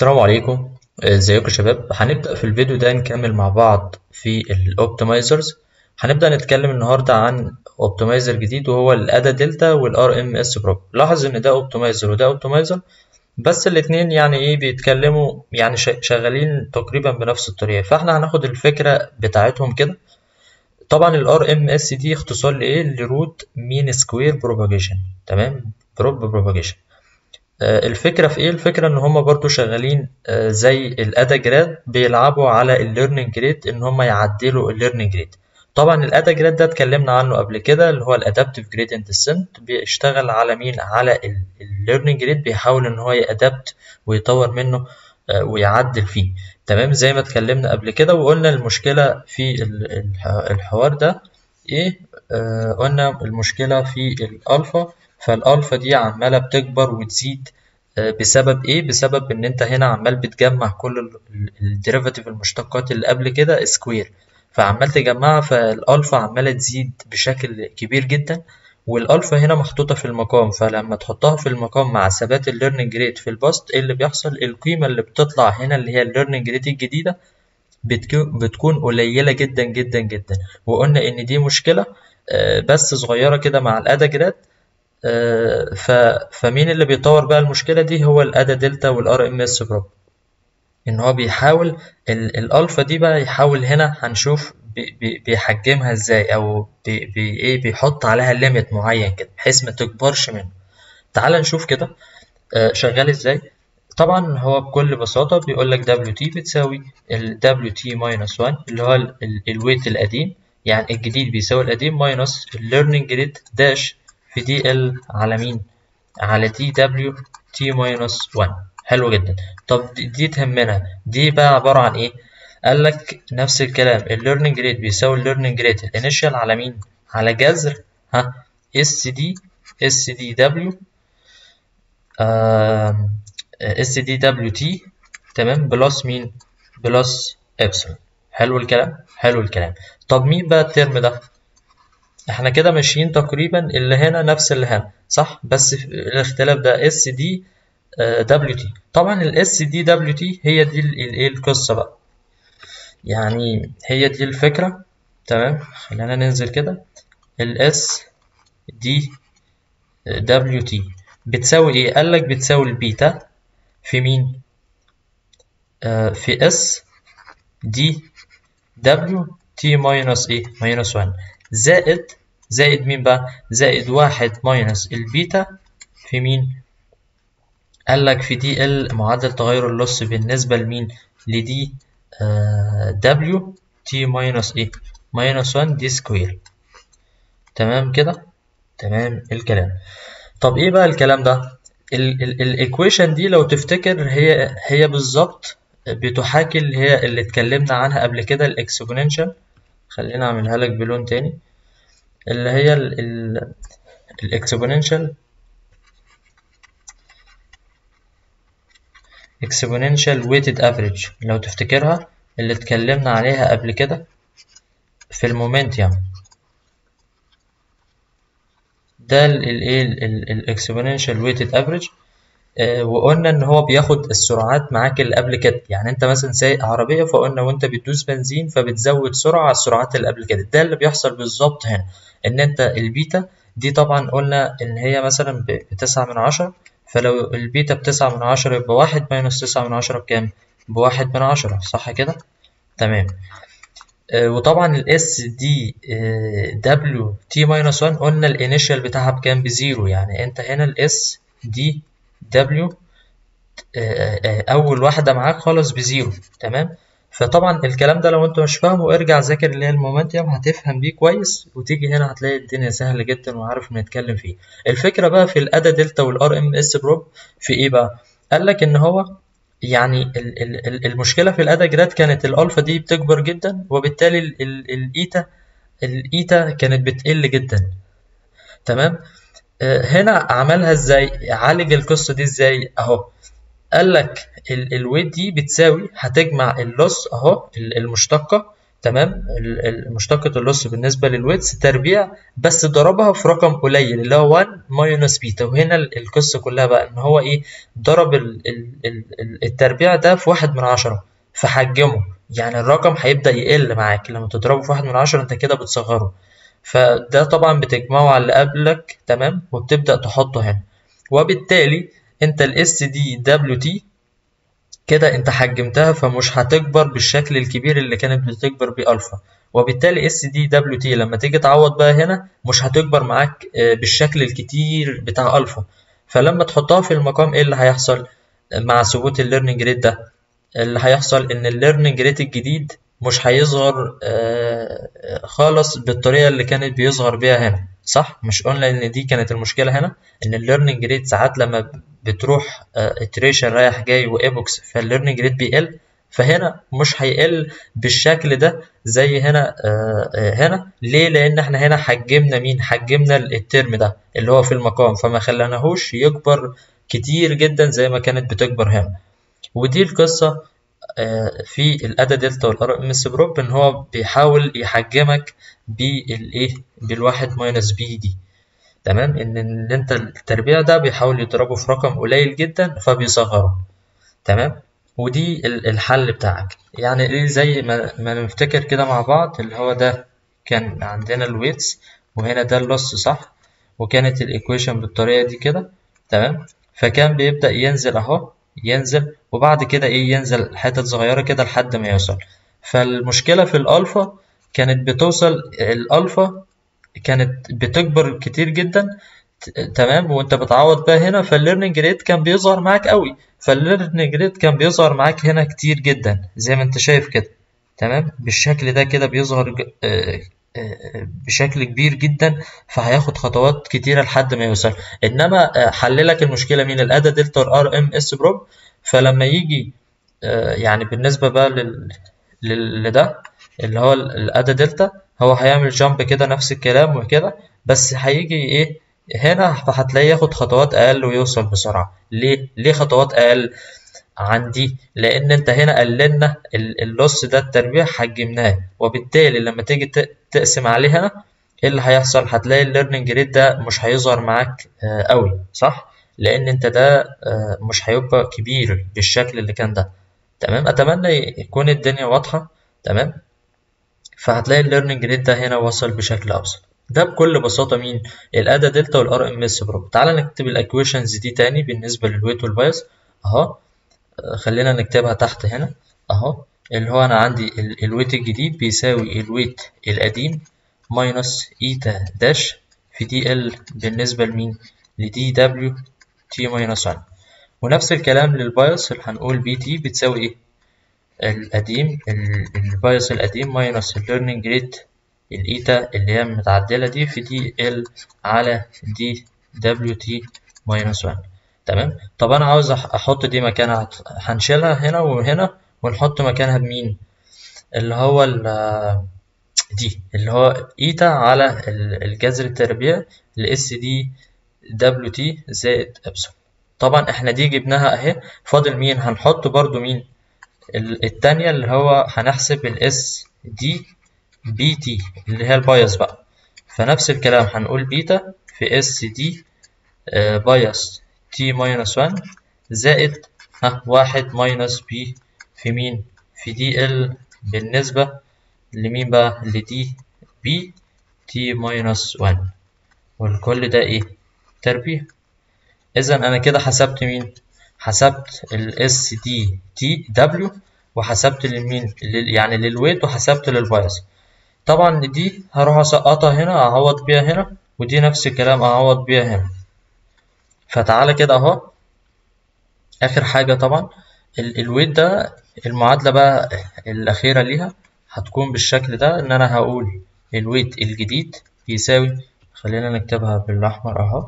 السلام عليكم ازيكم يا شباب هنبدأ في الفيديو ده نكمل مع بعض في الاوبتمايزرز هنبدأ نتكلم النهاردة عن اوبتمايزر جديد وهو الادا دلتا والار ام اس بروب لاحظ ان ده اوبتمايزر وده اوبتمايزر بس الاتنين يعني ايه بيتكلموا يعني شغالين تقريبا بنفس الطريقة فاحنا هناخد الفكرة بتاعتهم كده طبعا الار ام اس دي اختصار لايه لروت مين سكوير بروباجيشن تمام بروب بروباجيشن الفكرة في ايه؟ الفكرة ان هما برضو شغالين زي الادا جراد بيلعبوا على الليرنينج ريت ان هما يعدلوا الليرنينج ريت طبعا الادا جراد ده اتكلمنا عنه قبل كده اللي هو الادابتيف جريدينت ديسنت بيشتغل على مين على الليرنينج ريت بيحاول ان هو يادبت ويطور منه ويعدل فيه تمام زي ما اتكلمنا قبل كده وقلنا المشكلة في الحوار ده ايه آه قلنا المشكلة في الالفا فالالفا دي عماله بتكبر وتزيد بسبب ايه بسبب ان انت هنا عمال بتجمع كل الديريفاتيف المشتقات اللي قبل كده سكوير فعمال تجمعها فالالفا عماله تزيد بشكل كبير جدا والالفا هنا محطوطه في المقام فلما تحطها في المقام مع ثبات الليرنينج ريت في الباست ايه اللي بيحصل القيمه اللي بتطلع هنا اللي هي الليرنينج ريت الجديده بتكون قليله جدا جدا جدا وقلنا ان دي مشكله بس صغيره كده مع الادا جراد ف... فمين اللي بيطور بقى المشكلة دي هو الأدا دلتا والار ام اس بروب ان هو بيحاول ال... الالفا دي بقى يحاول هنا هنشوف بي... بي... بيحجمها ازاي او بي... بي... ايه بيحط عليها ليميت معين كده بحيث ما تكبرش منه تعال نشوف كده آه شغال ازاي طبعا هو بكل بساطة بيقول لك دبليو تي بتساوي ال دبليو تي ماينس 1 اللي هو ال... ال... الويت القديم يعني الجديد بيساوي القديم ماينس الليرنينج ريت داش في دي ال على مين؟ على دي دبليو تي ماينس 1 حلو جدا طب دي, دي تهمنا دي بقى عبارة عن ايه؟ قال لك نفس الكلام الليرنينج ريت بيساوي الليرنينج ريت الانيشال على مين؟ على جذر ها اس دي اس دي دبليو اس دي دبليو تي تمام بلس مين؟ بلس ابسلون حلو الكلام؟ حلو الكلام طب مين بقى الترم ده؟ احنا كده ماشيين تقريبا اللي هنا نفس اللي هنا صح بس الاختلاف ده اس دي دبليو تي طبعا الاس دي دبليو تي هي دي الايه القصه بقى يعني هي دي الفكره تمام خلينا ننزل كده الاس دي دبليو تي بتساوي ايه قال لك بتساوي البيتا في مين آه في اس دي دبليو تي ماينس ايه ماينس 1 زائد زائد مين بقى زائد واحد ماينس البيتا في مين قال لك في دي ال معدل تغير اللص بالنسبة لمين لدي دبليو تي ماينس ايه ماينس 1 دي سكوير تمام كده تمام الكلام طب ايه بقى الكلام ده الايكويشن دي لو تفتكر هي هي بالظبط بتحاكي اللي هي اللي اتكلمنا عنها قبل كده الاكسبوننشال خلينا اعملها لك بلون تاني اللي هي الاكسبوننشال exponential weighted average لو تفتكرها اللي اتكلمنا عليها قبل كده في المومنتيوم ده الايه الاكسبوننشال weighted average آه وقلنا ان هو بياخد السرعات معاك اللي قبل كده يعني انت مثلا سايق عربيه فقلنا وانت بتدوس بنزين فبتزود سرعه على السرعات اللي قبل كده ده اللي بيحصل بالظبط هنا ان انت البيتا دي طبعا قلنا ان هي مثلا بتسعة من عشرة فلو البيتا بتسعة من عشرة يبقى واحد ماينس تسعة من عشرة بكام بواحد من عشرة صح كده تمام آه وطبعا الاس دي دبليو تي ماينس 1 قلنا الانيشال بتاعها بكام بزيرو يعني انت هنا الاس دي دبليو اول واحده معاك خالص بزيرو تمام فطبعا الكلام ده لو انت مش فاهمه ارجع ذاكر اللي هي المومنتيوم هتفهم بيه كويس وتيجي هنا هتلاقي الدنيا سهله جدا وعارف نتكلم فيه الفكره بقى في الادا دلتا والار ام اس بروب في ايه بقى قال لك ان هو يعني ال ال المشكله في الادا جراد كانت الالفا دي بتكبر جدا وبالتالي الايتا الايتا كانت بتقل جدا تمام هنا عملها ازاي عالج القصه دي ازاي اهو قال لك الويت دي بتساوي هتجمع اللوس اهو المشتقه تمام ال- ال- مشتقة اللص بالنسبة للويتس تربيع بس ضربها في رقم قليل اللي هو 1 ماينس بيتا وهنا ال- القصة كلها بقى ان هو ايه ضرب ال- ال- ال- ال- التربيع ده في واحد من عشرة فحجمه يعني الرقم هيبدأ يقل معاك لما تضربه في واحد من عشرة انت كده بتصغره فده طبعا بتجمعه على اللي قبلك تمام وبتبدأ تحطه هنا وبالتالي انت الاس دي دبليو تي كده انت حجمتها فمش هتكبر بالشكل الكبير اللي كانت بتكبر بيه الفا وبالتالي اس دي دبليو تي لما تيجي تعوض بقى هنا مش هتكبر معاك آه، بالشكل الكتير بتاع الفا فلما تحطها في المقام ايه اللي هيحصل مع ثبوت الليرنينج ريت ده اللي هيحصل ان الليرنينج ريت الجديد مش هيصغر آه، آه، خالص بالطريقه اللي كانت بيصغر بيها هنا صح مش قلنا ان دي كانت المشكله هنا ان الليرنينج ريت ساعات لما بتروح اتريشن رايح جاي وايبوكس فالليرنينج ريت بيقل فهنا مش هيقل بالشكل ده زي هنا آه، آه، هنا ليه لان احنا هنا حجمنا مين حجمنا الترم ده اللي هو في المقام فما خلناهوش يكبر كتير جدا زي ما كانت بتكبر هنا ودي القصة آه، في الأدا دلتا والار ام اس بروب إن هو بيحاول يحجمك بالإيه بالواحد ماينس بي دي تمام إن إن أنت التربيع ده بيحاول يضربه في رقم قليل جدا فبيصغره تمام ودي ال- الحل بتاعك يعني إيه زي ما, ما نفتكر كده مع بعض اللي هو ده كان عندنا الويتس وهنا ده اللص صح وكانت الإيكويشن بالطريقة دي كده تمام فكان بيبدأ ينزل أهو ينزل وبعد كده إيه ينزل حتت صغيرة كده لحد ما يوصل فالمشكلة في الألفا كانت بتوصل الألفا كانت بتكبر كتير جدا ت- تمام وانت بتعوض بقى هنا فالليرنينج ريت كان بيظهر معاك قوي فالليرنينج ريت كان بيظهر معاك هنا كتير جدا زي ما انت شايف كده تمام بالشكل ده كده بيظهر ج- آه، آه، بشكل كبير جدا فهياخد خطوات كتيرة لحد ما يوصل انما آه، حللك المشكلة مين الادا دلتا ار ام اس بروب فلما يجي آه، يعني بالنسبة بقى لل... لل... لده اللي هو ال- الادا دلتا هو هيعمل جامب كده نفس الكلام وكده بس هيجي ايه هنا فهتلاقيه ياخد خطوات اقل ويوصل بسرعة ليه ليه خطوات اقل عن دي لان انت هنا قللنا ال- اللص ده التربيع حجمناه وبالتالي لما تيجي ت- تقسم عليه هنا ايه اللي هيحصل هتلاقي الليرنينج ريت ده مش هيظهر معاك آه، قوي صح لان انت ده آه، مش هيبقى كبير بالشكل اللي كان ده تمام اتمنى يكون الدنيا واضحة تمام فهتلاقي الليرنينج ريت ده هنا وصل بشكل ابسط ده بكل بساطة مين الادا دلتا والار ام اس برو تعال نكتب الايكويشنز دي تاني بالنسبة للويت والبايس اهو آه، خلينا نكتبها تحت هنا اهو اللي هو انا عندي ال- الويت الجديد بيساوي الويت القديم ماينس ايتا داش في دي ال بالنسبة لمين لدي دبليو تي ماينس 1 ونفس الكلام للبايس اللي هنقول بي تي بتساوي ايه القديم ال- البايس القديم ماينس الليرنينج ريت الايتا اللي هي متعدلة دي في دي ال على دي دبليو تي ماينس 1 تمام طب انا عاوز أح- احط دي مكانها هت- هنشيلها هنا وهنا ونحط مكانها بمين اللي هو ال- دي اللي هو ايتا على ال- الجذر التربيع الاس دي دبليو تي زائد ابسلون طبعا احنا دي جبناها اهي فاضل مين هنحط برضو مين ال- التانية اللي هو هنحسب الاس دي بي تي اللي هي البايس بقى فنفس الكلام هنقول بيتا في اس دي بايس تي ماينس 1 زائد ها واحد ماينس بي في مين في دي ال بالنسبة لمين بقى لدي بي تي ماينس 1 والكل ده ايه تربيع اذا انا كده حسبت مين حسبت الاس دي تي دبليو وحسبت لمين لل- يعني للويت وحسبت للبايس طبعا دي هروح اسقطها هنا اعوض بيها هنا ودي نفس الكلام اعوض بيها هنا فتعالى كده اهو اخر حاجة طبعا ال- الويت ده المعادلة بقى الأخيرة ليها هتكون بالشكل ده إن أنا هقول الويت الجديد بيساوي خلينا نكتبها بالأحمر أهو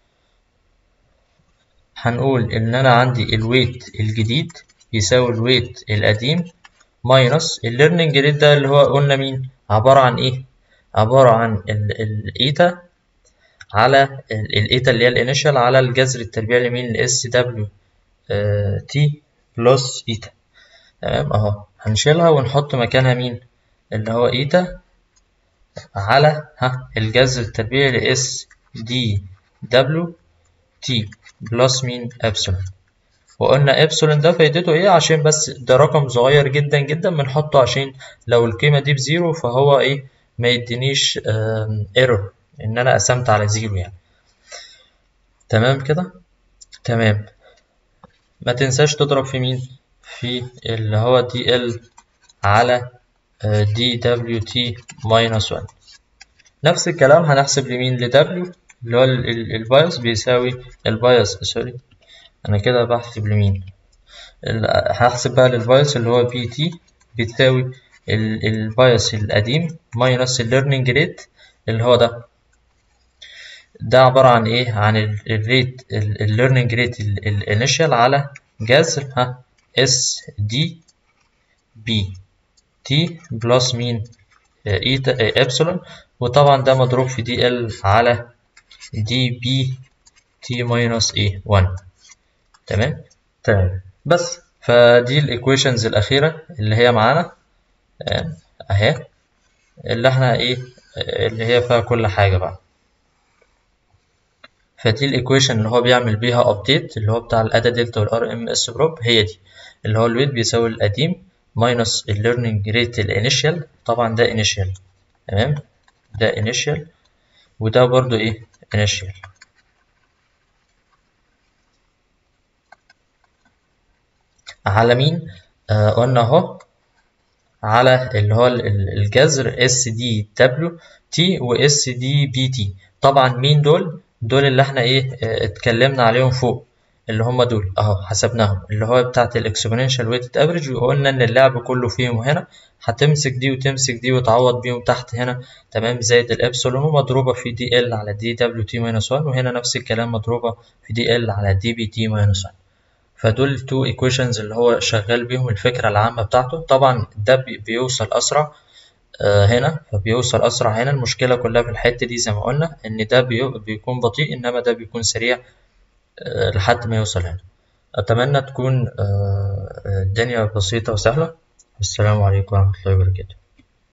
هنقول إن أنا عندي الويت الجديد يساوي الويت القديم ماينس الليرنينج ريت ده اللي هو قلنا مين عبارة عن إيه؟ عبارة عن الإيتا على الإيتا اللي هي الإنيشال على الجذر التربيع لمين الاس دبليو تي بلس إيتا تمام أهو هنشيلها ونحط مكانها مين اللي هو ايتا على ها الجذر التربيعي ل اس دي دبليو تي بلس مين ابسلون وقلنا ابسلون ده فايدته ايه عشان بس ده رقم صغير جدا جدا بنحطه عشان لو القيمة دي بزيرو فهو ايه ما يدينيش ايرور ان انا قسمت على زيرو يعني تمام كده تمام ما تنساش تضرب في مين في اللي هو دي ال على دي دبليو تي ماينس 1 نفس الكلام هنحسب لمين لدبليو اللي هو البايوس بيساوي البايوس سوري انا كده بحسب لمين هحسب بقى للبايوس اللي هو بي تي بتساوي البايوس القديم ماينس الليرنينج ريت اللي هو ده ده عبارة عن ايه عن الريت الليرنينج ريت الانيشال على جذر ها اس دي بي تي بلس مين ايتا ابسلون وطبعا ده مضروب في دي ال على دي بي تي ماينس ايه 1 تمام تمام بس فدي الايكويشنز الاخيره اللي هي معانا اهي اللي احنا ايه اللي هي فيها كل حاجه بقى فدي الايكويشن اللي هو بيعمل بيها ابديت اللي هو بتاع الادا دلتا والار ام اس بروب هي دي اللي هو الويت بيساوي القديم ماينس الليرنينج ريت الانيشال طبعا ده انيشال تمام ده انيشال وده برضو ايه انيشال على مين آه قلنا اهو على اللي هو الجذر اس دي دبليو تي واس دي بي تي طبعا مين دول دول اللي احنا ايه اه اتكلمنا عليهم فوق اللي هم دول اهو حسبناهم اللي هو بتاعت الاكسبوننشال ويتد افريج وقلنا ان اللعب كله فيهم هنا هتمسك دي وتمسك دي وتعوض بيهم تحت هنا تمام زائد الابسلون ومضروبه في دي ال على دي دبليو تي ماينس 1 وهنا نفس الكلام مضروبه في دي ال على دي بي تي ماينس 1 فدول التو ايكويشنز اللي هو شغال بيهم الفكره العامه بتاعته طبعا ده بيوصل اسرع آه هنا فبيوصل اسرع هنا المشكله كلها في الحته دي زي ما قلنا ان ده بيكون بطيء انما ده بيكون سريع آه لحد ما يوصل هنا اتمنى تكون آه الدنيا بسيطه وسهله السلام عليكم ورحمه الله وبركاته